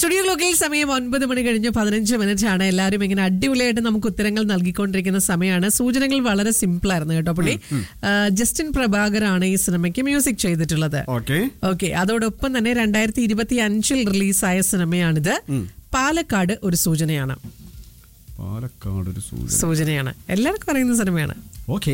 Studio ലോക്കിൽ സമയം ഒൻപത് മണി കഴിഞ്ഞ് പതിനഞ്ച് മിനിറ്റ് ആണ് എല്ലാവരും ഇങ്ങനെ അടിപൊളിയായിട്ട് നമുക്ക് ഉത്തരങ്ങൾ നൽകിക്കൊണ്ടിരിക്കുന്ന സമയമാണ് സൂചനകൾ വളരെ സിമ്പിൾ ആയിരുന്നു കേട്ടോ പുള്ളി ആ, ജസ്റ്റിൻ പ്രഭാകറാണ് ഈ സിനിമയ്ക്ക് മ്യൂസിക് ചെയ്തിട്ടുള്ളത് ഓക്കെ ഓക്കെ അതോടൊപ്പം തന്നെ രണ്ടായിരത്തി ഇരുപത്തി അഞ്ചിൽ റിലീസായ സിനിമയാണിത് പാലക്കാട് ഒരു സൂചനയാണ് പാലക്കാട് ഒരു സൂചന സൂചനയാണ് എല്ലാവർക്കും അറിയുന്ന സിനിമയാണ് ഓക്കെ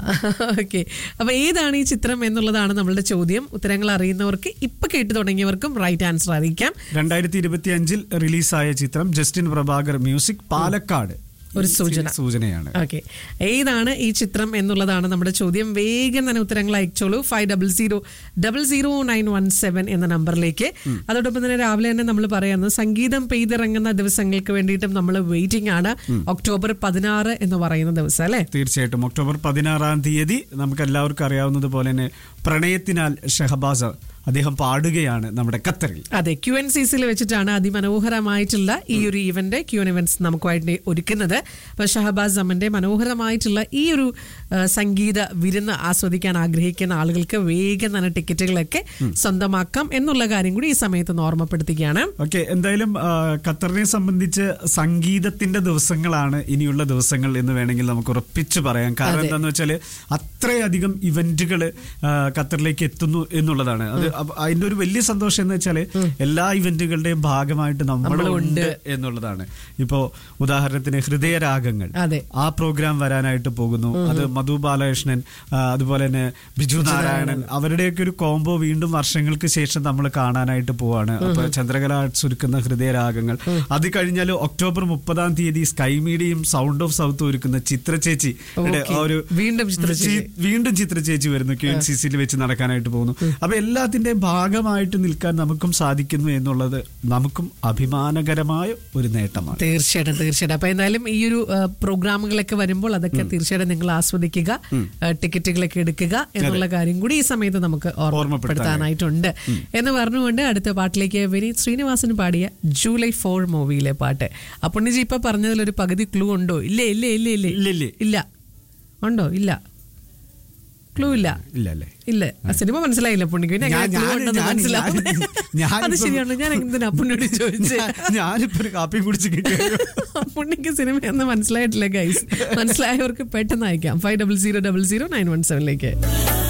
ഓക്കെ അപ്പൊ ഏതാണ് ഈ ചിത്രം എന്നുള്ളതാണ് നമ്മളുടെ ചോദ്യം ഉത്തരങ്ങൾ അറിയുന്നവർക്ക് ഇപ്പൊ കേട്ടു തുടങ്ങിയവർക്കും റൈറ്റ് ആൻസർ അറിയിക്കാം രണ്ടായിരത്തി ഇരുപത്തി അഞ്ചിൽ റിലീസായ ചിത്രം ജസ്റ്റിൻ പ്രഭാകർ മ്യൂസിക് പാലക്കാട് ഒരു സൂചന. സൂചനയാണ് ഓക്കെ ഏതാണ് ഈ ചിത്രം എന്നുള്ളതാണ് നമ്മുടെ ചോദ്യം വേഗം തന്നെ ഉത്തരങ്ങൾ അയച്ചോളൂ five double zero double zero nine one seven എന്ന നമ്പറിലേക്ക് അതോടൊപ്പം തന്നെ രാവിലെ തന്നെ നമ്മൾ പറയുന്നത് സംഗീതം പെയ്തിറങ്ങുന്ന ദിവസങ്ങൾക്ക് വേണ്ടിയിട്ടും നമ്മൾ വെയിറ്റിംഗ് ആണ് ഒക്ടോബർ പതിനാറ് എന്ന് പറയുന്ന ദിവസം അല്ലെ തീർച്ചയായിട്ടും ഒക്ടോബർ പതിനാറാം തീയതി നമുക്ക് എല്ലാവർക്കും അറിയാവുന്നത് പോലെ തന്നെ പ്രണയത്തിനാൽ ഷഹബാസ് അദ്ദേഹം പാടുകയാണ് നമ്മുടെ ഖത്തറിൽ അതെ ക്യു എൻ സി സിയിൽ വെച്ചിട്ടാണ് അതിമനോഹരമായിട്ടുള്ള ഈ ഒരു ഇവന്റ് ക്യു എൻ ഇവന്റ്സ് നമുക്കുമായിട്ട് ഒരുക്കുന്നത് അപ്പൊ ഷഹബാസ് അമ്മന്റെ മനോഹരമായിട്ടുള്ള ഈ ഒരു ആ, സംഗീത വിരുന്ന് ആസ്വദിക്കാൻ ആഗ്രഹിക്കുന്ന ആളുകൾക്ക് വേഗം തന്നെ ടിക്കറ്റുകളൊക്കെ സ്വന്തമാക്കാം എന്നുള്ള കാര്യം കൂടി ഈ സമയത്ത് ഒന്ന് ഓർമ്മപ്പെടുത്തുകയാണ് ഓക്കെ എന്തായാലും ആ, ഖത്തറിനെ സംബന്ധിച്ച് സംഗീതത്തിന്റെ ദിവസങ്ങളാണ് ഇനിയുള്ള ദിവസങ്ങൾ എന്ന് വേണമെങ്കിൽ നമുക്ക് ഉറപ്പിച്ച് പറയാം കാരണം അതെ. എന്താന്ന് വെച്ചാൽ അത്രയധികം ഇവന്റുകൾ ഖത്തറിലേക്ക് എത്തുന്നു എന്നുള്ളതാണ് അത് അപ്പ- അതിന്റെ ഒരു വലിയ സന്തോഷം എന്ന് വെച്ചാൽ എല്ലാ ഇവന്റുകളുടെയും ഭാഗമായിട്ട് നമ്മളും ഉണ്ട് എന്നുള്ളതാണ് ഇപ്പോ ഉദാഹരണത്തിന് ഹൃദയരാഗങ്ങൾ അതെ. ആ പ്രോഗ്രാം വരാനായിട്ട് പോകുന്നു അത് മധു ബാലകൃഷ്ണൻ ആ, അതുപോലെ തന്നെ ബിജു നാരായണൻ അവരുടെയൊക്കെ ഒരു കോംബോ വീണ്ടും വർഷങ്ങൾക്ക് ശേഷം നമ്മൾ കാണാനായിട്ട് പോവാണ് അപ്പൊ ചന്ദ്രകല ആർട്സ് ഒരുക്കുന്ന ഹൃദയരാഗങ്ങൾ അത് കഴിഞ്ഞാൽ ഒക്ടോബർ മുപ്പതാം തീയതി സ്കൈ മീഡിയയും സൗണ്ട് ഓഫ് സൗത്ത് ഒരുക്കുന്ന ചിത്ര ചേച്ചി Okay. ഒരു വീണ്ടും ചിത്ര ചേച്ചി. ചി- വീണ്ടും ചിത്ര ചേച്ചി വരുന്നു ക്യു എൻ സി സിയിൽ വെച്ച് നടക്കാനായിട്ട് പോകുന്നു അപ്പൊ എല്ലാത്തിന്റെയും ഭാഗമായിട്ട് നിൽക്കാൻ നമുക്കും സാധിക്കുന്നു എന്നുള്ളത് നമുക്കും അഭിമാനകരമായ ഒരു നേട്ടമാണ് തീർച്ചയായിട്ടും തീർച്ചയായിട്ടും അപ്പൊ എന്തായാലും ഈ ഒരു ആ, പ്രോഗ്രാമുകളൊക്കെ വരുമ്പോൾ അതൊക്കെ തീർച്ചയായിട്ടും നിങ്ങൾ ആസ്വദിക്കുക ആ, ടിക്കറ്റുകളൊക്കെ എടുക്കുക എന്നുള്ള കാര്യം കൂടി ഈ സമയത്ത് നമുക്ക് ഓർമ്മപ്പെടുത്താനായിട്ടുണ്ട് എന്ന് പറഞ്ഞുകൊണ്ട് അടുത്ത പാട്ടിലേക്ക് വിനീത് ശ്രീനിവാസൻ പാടിയ ജൂലൈ ഫോർ മൂവിയിലെ പാട്ട് ആ പുണ്യജി ഇപ്പൊ പറഞ്ഞതിൽ ഒരു പകുതി ക്ലൂ ഉണ്ടോ ഇല്ലേ ഇല്ലേ ഇല്ലേ ഇല്ലേ ഇല്ല, ഇല്ലേ. ഇല്ല ഉണ്ടോ ഇല്ല ക്ലൂ ഇല്ല ഇല്ല അല്ലേ ഇല്ല ആ സിനിമ മനസ്സിലായില്ല പുണ്ണിക്ക് പിന്നെ എങ്ങനെ ഞാൻ- clue ഞാൻ- ഉണ്ടെന്ന് ഞാൻ- മനസ്സിലാവും ഞാൻ- ഞാനിപ്പം- അത് ശരിയാണ് ഞാൻ എന്തിനാ പുണ്യോട് ചോദിച്ചേ ഞാനിപ്പോ ഒരു കാപ്പി കുടിച്ച് കിട്ടിയ പുണ്ണിക്ക് സിനിമ എന്ന് മനസ്സിലായിട്ടില്ല ഗൈസ് മനസ്സിലായവർക്ക് പെട്ടെന്ന് അയക്കാം five double zero double zero nine one സെവനിലേക്ക്